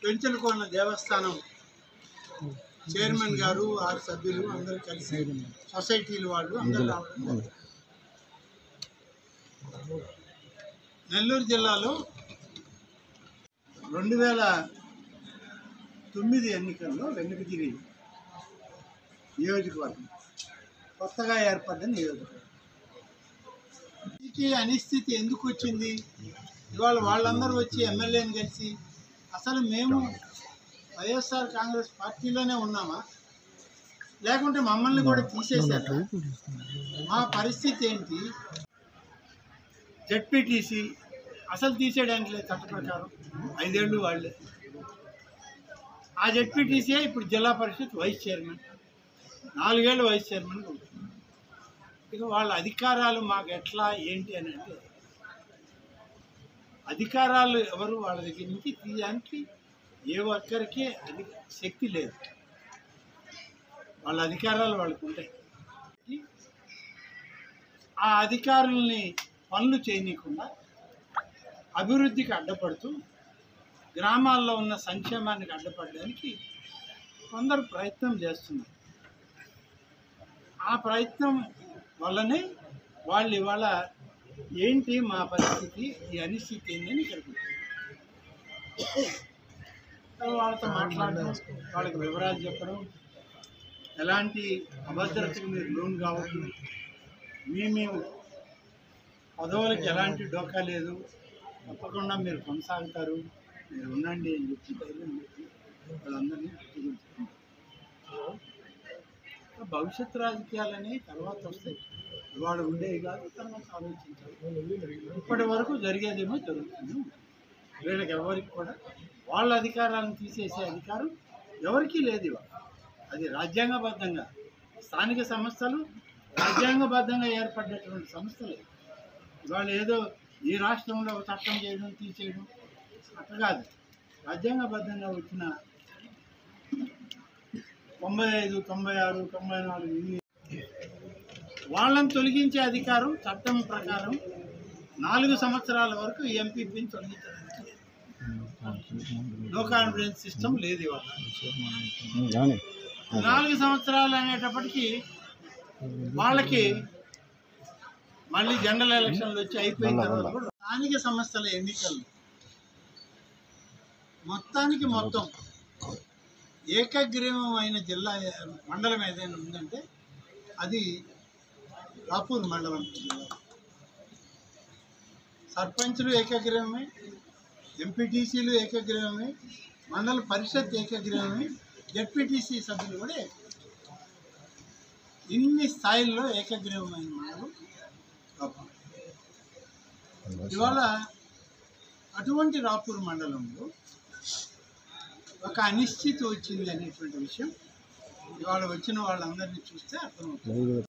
పెంచలకోన దేవస్థానం చైర్మన్ గారు ఆరు సభ్యులు అందరూ కలిసి సొసైటీలు వాళ్ళు అందరూ రావడం జరిగింది. నెల్లూరు జిల్లాలో రెండు వేల తొమ్మిది ఎన్నికల్లో వెనుకగిరి నియోజకవర్గం కొత్తగా ఏర్పడ్డ నియోజకవర్గం ఈ అనిస్థితి ఎందుకు వచ్చింది ఇవాళ వాళ్ళందరూ వచ్చి ఎమ్మెల్యేని కలిసి అసలు మేము వైఎస్ఆర్ కాంగ్రెస్ పార్టీలోనే ఉన్నామా లేకుంటే మమ్మల్ని కూడా తీసేశారు మా పరిస్థితి ఏంటి జెడ్పీటీసీ అసలు తీసేయడానికి లేదు చట్ట ప్రకారం ఐదేళ్ళు వాళ్ళే ఆ జెడ్పీటీసీ ఇప్పుడు జిల్లా పరిషత్ వైస్ చైర్మన్ నాలుగేళ్ళు వైస్ చైర్మన్ ఉంటుంది ఇక వాళ్ళ అధికారాలు మాకు ఎట్లా ఏంటి అని అంటే అధికారాలు ఎవరు వాళ్ళ దగ్గర నుంచి తీయడానికి ఏ ఒక్కరికి అది శక్తి లేదు వాళ్ళ అధికారాలు వాళ్ళకు ఉంటాయి ఆ అధికారుల్ని పనులు చేయనీయకుండా అభివృద్ధికి అడ్డపడుతూ గ్రామాల్లో ఉన్న సంక్షేమానికి అడ్డపడడానికి కొందరు ప్రయత్నం చేస్తున్నారు ఆ ప్రయత్నం వల్లనే వాళ్ళు ఇవాళ ఏంటి మా పరిస్థితి ఈ అనిస్థితి ఏందని ఇక్కడికి వచ్చారు. వాళ్ళతో మాట్లాడడం వాళ్ళకి వివరాలు చెప్పడం ఎలాంటి అభద్రతకు మీరు లోన్ కావద్దు మీ మేము పదవులకు ఎలాంటి డోకా లేదు తప్పకుండా మీరు కొనసాగుతారు మీరు ఉండండి అని చెప్పి ధైర్యం చెప్పి వాళ్ళందరినీ గుర్తించుకుంటారు భవిష్యత్ రాజకీయాలని తర్వాత వస్తాయి ఇవాళ ఉండేవి కాదు తర్వాత ఆలోచించాలి ఇప్పటి వరకు జరిగేదేమో జరుగుతుంది వీళ్ళకి ఎవరికి కూడా వాళ్ళ అధికారాలను తీసేసే అధికారం ఎవరికీ లేదు ఇవాళ అది రాజ్యాంగబద్ధంగా స్థానిక సంస్థలు రాజ్యాంగబద్ధంగా ఏర్పడినటువంటి సంస్థలే ఇవాళ ఏదో ఈ రాష్ట్రంలో ఒక చట్టం చేయడం తీసేయడం అట్లా కాదు రాజ్యాంగబద్ధంగా వచ్చిన తొంభై ఐదు తొంభై ఆరు తొంభై నాలుగు ఇన్ని వాళ్ళని తొలగించే అధికారం చట్టం ప్రకారం నాలుగు సంవత్సరాల వరకు ఎంపీపీని తొలగించడానికి నో కాన్ఫిడెన్స్ సిస్టమ్ లేదు ఇవాళ నాలుగు సంవత్సరాలు అనేటప్పటికీ వాళ్ళకి మళ్ళీ జనరల్ ఎలక్షన్లు వచ్చి అయిపోయిన తర్వాత కూడా స్థానిక సంస్థల ఎన్నికల్లో మొత్తానికి మొత్తం ఏకగ్రీవం అయిన జిల్లా మండలం ఏదైనా ఉందంటే అది రాపూర్ మండలం జిల్లా సర్పంచులు ఏకగ్రీవమే ఎంపీటీసీలు ఏకగ్రీవమే మండల పరిషత్ ఏకగ్రీవమే జెడ్పీటీసీ సభ్యులు కూడా ఏకగ్రీవమే. ఇన్ని స్థాయిల్లో ఏకగ్రీవమైన మండలం రాపూర్ ఇవాళ అటువంటి రాపూర్ మండలంలో ఒక అనిశ్చితి వచ్చింది అనేటువంటి విషయం ఇవాళ వచ్చిన వాళ్ళందరినీ చూస్తే అర్థమవుతుంది